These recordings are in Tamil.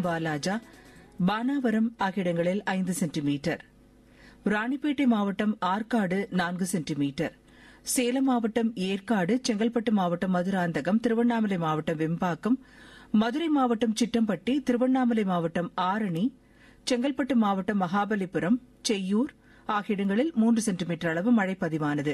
வாலாஜா பானாவரம் ஆகிய இடங்களில் ஐந்து சென்டிமீட்டர் ராணிப்பேட்டை மாவட்டம் ஆற்காடு நான்கு சென்டிமீட்டர் சேலம் மாவட்டம் ஏற்காடு செங்கல்பட்டு மாவட்டம் மதுராந்தகம் திருவண்ணாமலை மாவட்டம் வெம்பாக்கம் மதுரை மாவட்டம் சிட்டம்பட்டி திருவண்ணாமலை மாவட்டம் ஆரணி செங்கல்பட்டு மாவட்டம் மகாபலிபுரம் செய்யூர் ஆகிய இடங்களில் மூன்று சென்டிமீட்டர் அளவு மழை பதிவானது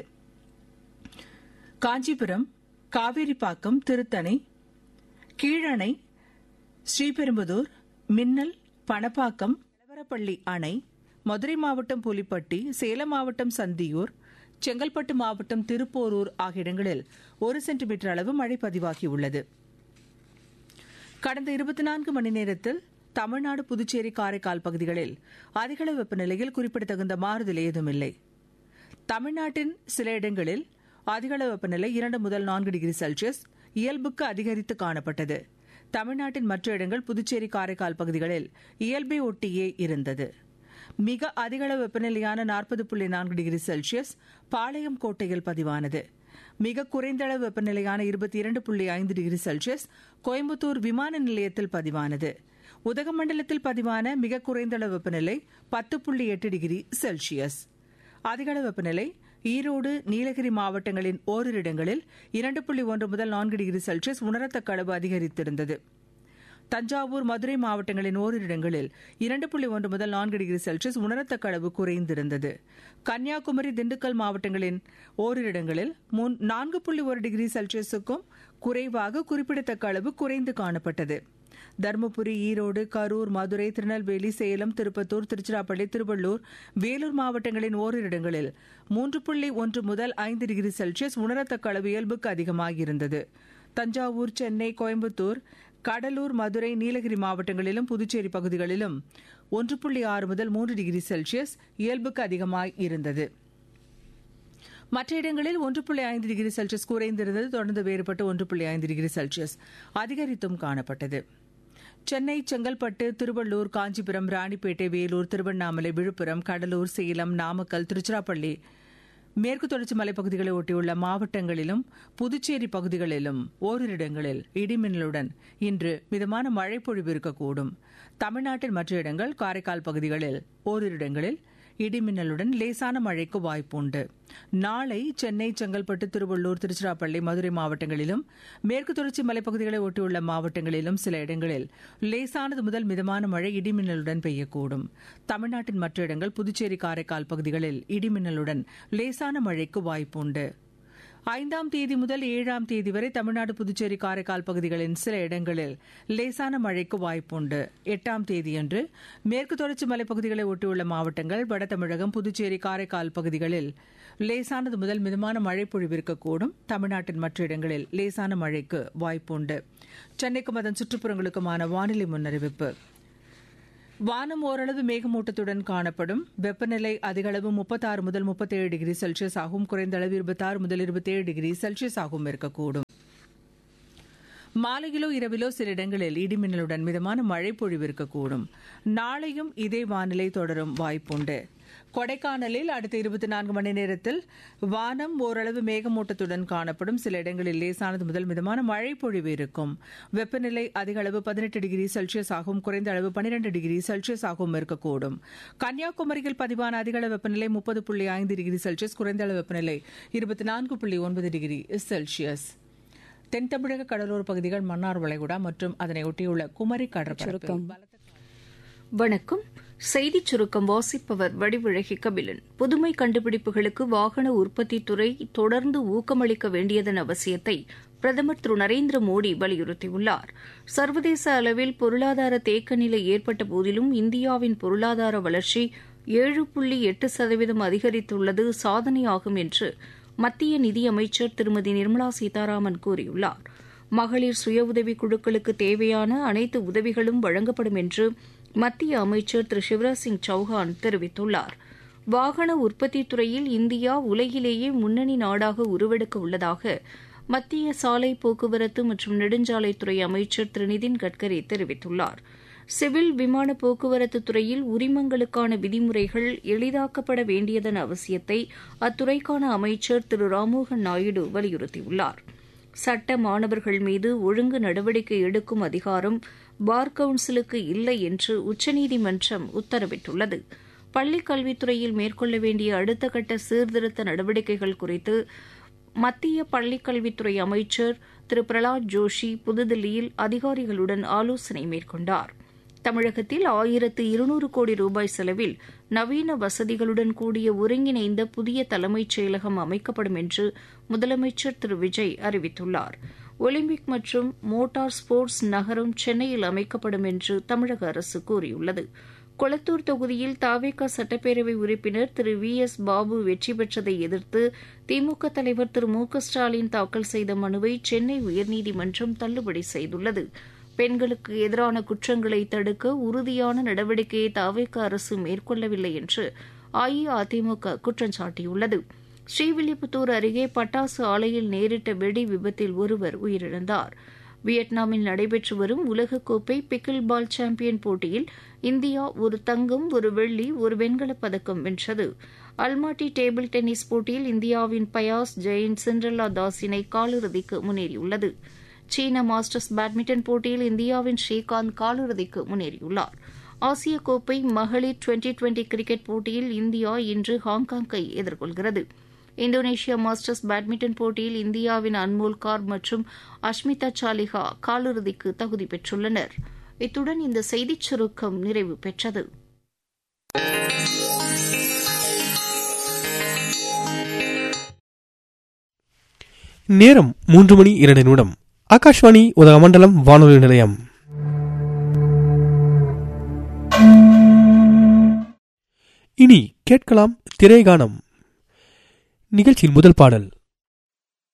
காஞ்சிபுரம் காவேரிப்பாக்கம் திருத்தணி கீழணை ஸ்ரீபெரும்புதூர் மின்னல் பணப்பாக்கம் நிலவரப்பள்ளி அணை மதுரை மாவட்டம் புலிப்பட்டி சேலம் மாவட்டம் சந்தியூர் செங்கல்பட்டு மாவட்டம் திருப்போரூர் ஆகிய இடங்களில் ஒரு சென்டிமீட்டர் அளவு மழை பதிவாகியுள்ளது கடந்த இருபத்தி நான்கு மணி நேரத்தில் தமிழ்நாடு புதுச்சேரி காரைக்கால் பகுதிகளில் அதிகளவு வெப்பநிலையில் குறிப்பிடத்தகுந்த மாறுதல் ஏதுமில்லை தமிழ்நாட்டின் சில இடங்களில் அதிகளவு வெப்பநிலை இரண்டு முதல் நான்கு டிகிரி செல்சியஸ் இயல்புக்கு அதிகரித்து காணப்பட்டது தமிழ்நாட்டின் மற்ற இடங்கள் புதுச்சேரி காரைக்கால் பகுதிகளில் இயல்பை ஒட்டியே இருந்தது மிக அதிகளவு வெப்பநிலையான நாற்பது புள்ளி நான்கு டிகிரி செல்சியஸ் பாளையம் கோட்டையில் பதிவானது மிக குறைந்த அளவு வெப்பநிலையான இருபத்தி இரண்டு புள்ளி ஐந்து டிகிரி செல்சியஸ் கோயம்புத்தூர் விமான நிலையத்தில் பதிவானது உதகமண்டலத்தில் பதிவான மிக குறைந்த அளவு வெப்பநிலை பத்து புள்ளி எட்டு டிகிரி செல்சியஸ் அதிகளவு வெப்பநிலை ஈரோடு நீலகிரி மாவட்டங்களின் ஓரிரு இடங்களில் இரண்டு புள்ளி ஒன்று முதல் நான்கு டிகிரி செல்சியஸ் உணரத்தக்க அளவு அதிகரித்திருந்தது தஞ்சாவூர் மதுரை மாவட்டங்களின் ஓரிரு இடங்களில் இரண்டு புள்ளி ஒன்று முதல் நான்கு டிகிரி செல்சியஸ் உணரத்தக்க அளவு குறைந்திருந்தது கன்னியாகுமரி திண்டுக்கல் மாவட்டங்களின் ஓரிரு இடங்களில் நான்கு புள்ளி ஒரு டிகிரி செல்சியஸுக்கும் குறைவாக குறிப்பிடத்தக்க அளவு குறைந்து காணப்பட்டது தருமபுரி ஈரோடு கரூர் மதுரை திருநெல்வேலி சேலம் திருப்பத்தூர் திருச்சிராப்பள்ளி திருவள்ளூர் வேலூர் மாவட்டங்களின் ஓரிரு இடங்களில் மூன்று புள்ளி ஒன்று முதல் ஐந்து டிகிரி செல்சியஸ் உணரத்தக்க அளவு இயல்புக்கு அதிகமாகியிருந்தது தஞ்சாவூர் சென்னை கோயம்புத்தூர் கடலூர் மதுரை நீலகிரி மாவட்டங்களிலும் புதுச்சேரி பகுதிகளிலும் ஒன்று புள்ளி ஆறு முதல் மூன்று டிகிரி செல்சியஸ் இயல்புக்கு அதிகமாய் இருந்தது மற்ற இடங்களில் ஒன்று புள்ளி ஐந்து டிகிரி செல்சியஸ் குறைந்திருந்தது தொடர்ந்து வேறுபட்டு ஒன்று புள்ளி ஐந்து டிகிரி செல்சியஸ் அதிகரித்தும் காணப்பட்டது சென்னை செங்கல்பட்டு திருவள்ளூர் காஞ்சிபுரம் ராணிப்பேட்டை வேலூர் திருவண்ணாமலை விழுப்புரம் கடலூர் சேலம் நாமக்கல் திருச்சிராப்பள்ளி மேற்கு தொடர்ச்சி மலைப்பகுதிகளை ஒட்டியுள்ள மாவட்டங்களிலும் புதுச்சேரி பகுதிகளிலும் ஓரிரு இடங்களில் இடிமின்னலுடன் இன்று மிதமான மழை பொழிவு இருக்கக்கூடும் தமிழ்நாட்டின் மற்ற இடங்கள் காரைக்கால் பகுதிகளில் ஓரிரு இடங்களில் இடிமின்னலுடன் லேசான மழைக்கு வாய்ப்புண்டு நாளை சென்னை செங்கல்பட்டு திருவள்ளூர் திருச்சிராப்பள்ளி மதுரை மாவட்டங்களிலும் மேற்கு தொடர்ச்சி மலைப்பகுதிகளை ஒட்டியுள்ள மாவட்டங்களிலும் சில இடங்களில் லேசானது முதல் மிதமான மழை இடிமின்னலுடன் பெய்யக்கூடும் தமிழ்நாட்டின் மற்ற இடங்கள் புதுச்சேரி காரைக்கால் பகுதிகளில் இடிமின்னலுடன் லேசான மழைக்கு வாய்ப்புண்டு ஐந்தாம் தேதி முதல் ஏழாம் தேதி வரை தமிழ்நாடு புதுச்சேரி காரைக்கால் பகுதிகளின் சில இடங்களில் லேசான மழைக்கு வாய்ப்புண்டு எட்டாம் தேதியன்று மேற்கு தொடர்ச்சி மலைப்பகுதிகளை ஒட்டியுள்ள மாவட்டங்கள் வட தமிழகம் புதுச்சேரி காரைக்கால் பகுதிகளில் லேசானது முதல் மிதமான மழை பொழிவிருக்கக்கூடும் தமிழ்நாட்டின் மற்ற இடங்களில் லேசான மழைக்கு வாய்ப்புண்டு சென்னைக்கும் அதன் சுற்றுப்புறங்களுக்குமான வானிலை முன்னறிவிப்பு வானம் ஓரளவு மேகமூட்டத்துடன் காணப்படும் வெப்பநிலை அதிகளவு முப்பத்தாறு முதல் முப்பத்தேழு டிகிரி செல்சியஸ் ஆகும் குறைந்த அளவு இருபத்தாறு முதல் இருபத்தேழு டிகிரி செல்சியஸ் ஆகும் இருக்கக்கூடும் மாலையிலோ இரவிலோ சில இடங்களில் இடிமின்னலுடன் மிதமான மழை பொழிவு இருக்கக்கூடும் நாளையும் இதே வானிலை தொடரும் வாய்ப்புண்டு கொடைக்கானலில் அடுத்த இருபத்தி நான்கு மணி நேரத்தில் வானம் ஓரளவு மேகமூட்டத்துடன் காணப்படும் சில இடங்களில் லேசானது முதல் மிதமான மழை பொழிவு இருக்கும் வெப்பநிலை அதிக அளவு பதினெட்டு டிகிரி செல்சியஸ் ஆகும் குறைந்த அளவு பனிரெண்டு டிகிரி செல்சியஸ் ஆகவும் இருக்கக்கூடும் கன்னியாகுமரியில் பதிவான அதிக அளவு வெப்பநிலை முப்பது புள்ளி ஐந்து டிகிரி செல்சியஸ் குறைந்த அளவு வெப்பநிலை இருபத்தி நான்கு புள்ளி ஒன்பது டிகிரி செல்சியஸ் தென் தமிழக கடலோர பகுதிகள் மன்னார் வளைகுடா மற்றும் அதனை ஒட்டியுள்ள குமரி கடற்பரப்பு வணக்கம் செய்திச் சுருக்கம் வாசிப்பவர் வடிவழகி கபிலன் புதுமை கண்டுபிடிப்புகளுக்கு வாகன உற்பத்தித் துறை தொடர்ந்து ஊக்கமளிக்க வேண்டியதன் அவசியத்தை பிரதமர் திரு நரேந்திர மோடி வலியுறுத்தியுள்ளார் சர்வதேச அளவில் பொருளாதார தேக்க நிலை ஏற்பட்ட போதிலும் இந்தியாவின் பொருளாதார வளர்ச்சி ஏழு புள்ளி எட்டு சதவீதம் அதிகரித்துள்ளது சாதனையாகும் என்று மத்திய நிதியமைச்சர் திருமதி நிர்மலா சீதாராமன் கூறியுள்ளார் மகளிர் சுய உதவிக் குழுக்களுக்கு தேவையான அனைத்து உதவிகளும் வழங்கப்படும் என்று மத்திய அமைச்சர் திரு சிவராஜ் சிங் சௌஹான் தெரிவித்துள்ளார் வாகன உற்பத்தி துறையில் இந்தியா உலகிலேயே முன்னணி நாடாக உருவெடுக்க உள்ளதாக மத்திய சாலை போக்குவரத்து மற்றும் நெடுஞ்சாலைத்துறை அமைச்சர் திரு நிதின் கட்கரி தெரிவித்துள்ளார் சிவில் விமான போக்குவரத்து துறையில் உரிமங்களுக்கான விதிமுறைகள் எளிதாக்கப்பட வேண்டியதன் அவசியத்தை அத்துறைக்கான அமைச்சர் திரு ராம்மோகன் நாயுடு வலியுறுத்தியுள்ளார் சட்ட மாணவர்கள் மீது ஒழுங்கு நடவடிக்கை எடுக்கும் அதிகாரம் பார் கவுன்சிலுக்கு இல்லை என்று உச்சநீதிமன்றம் உத்தரவிட்டுள்ளது பள்ளிக் கல்வித்துறையில் மேற்கொள்ள வேண்டிய அடுத்த கட்ட சீர்திருத்த நடவடிக்கைகள் குறித்து மத்திய பள்ளிக் கல்வித்துறை அமைச்சர் திரு பிரலாத் ஜோஷி புதுதில்லியில் அதிகாரிகளுடன் ஆலோசனை மேற்கொண்டார் தமிழகத்தில் ஆயிரத்து இருநூறு கோடி ரூபாய் செலவில் நவீன வசதிகளுடன் கூடிய ஒருங்கிணைந்த புதிய தலைமைச் செயலகம் அமைக்கப்படும் என்று முதலமைச்சர் திரு விஜய் அறிவித்துள்ளார் ஒலிம்பிக் மற்றும் மோட்டார் ஸ்போர்ட்ஸ் நகரம் சென்னையில் அமைக்கப்படும் என்று தமிழக அரசு கூறியுள்ளது கொளத்தூர் தொகுதியில் தாவேகா சட்டப்பேரவை உறுப்பினர் திரு வி எஸ் பாபு வெற்றி பெற்றதை எதிர்த்து திமுக தலைவர் திரு மு க ஸ்டாலின் தாக்கல் செய்த மனுவை சென்னை உயர்நீதிமன்றம் தள்ளுபடி செய்துள்ளது பெண்களுக்கு எதிரான குற்றங்களை தடுக்க உறுதியான நடவடிக்கையை தாவேக அரசு மேற்கொள்ளவில்லை என்று அஇஅதிமுக குற்றம் சாட்டியுள்ளது ஸ்ரீவில்லிபுத்தூர் அருகே பட்டாசு ஆலையில் நேரிட்ட வெடி விபத்தில் ஒருவர் உயிரிழந்தார் வியட்நாமில் நடைபெற்று வரும் உலகக்கோப்பை பிக்கில் பால் சாம்பியன் போட்டியில் இந்தியா ஒரு தங்கம் ஒரு வெள்ளி ஒரு வெண்கலப் பதக்கம் வென்றது அல்மாட்டி டேபிள் டென்னிஸ் போட்டியில் இந்தியாவின் பயாஸ் ஜெயின் சிண்ட்ரல்லா தாஸ் இணை காலிறுதிக்கு முன்னேறியுள்ளது சீன மாஸ்டர்ஸ் பேட்மிண்டன் போட்டியில் இந்தியாவின் ஸ்ரீகாந்த் காலிறுதிக்கு முன்னேறியுள்ளார் ஆசிய கோப்பை மகளிர் டுவெண்டி டுவெண்டி கிரிக்கெட் போட்டியில் இந்தியா இன்று ஹாங்காங்கை எதிர்கொள்கிறது இந்தோனேஷியா மாஸ்டர்ஸ் பேட்மிண்டன் போட்டியில் இந்தியாவின் அன்மோல் கார் மற்றும் அஷ்மிதா சாலிஹா காலிறுதிக்கு தகுதி பெற்றுள்ளனர் இத்துடன் இந்த செய்திச் சுருக்கம் நிறைவு பெற்றது நேரம் மூன்று மணி இரண்டு நிமிடம் ஆகாஷ்வாணி உதகமண்டலம் வானொலி நிலையம் இனி கேட்கலாம் திரைகானம் நிகழ்ச்சியின் முதல் பாடல்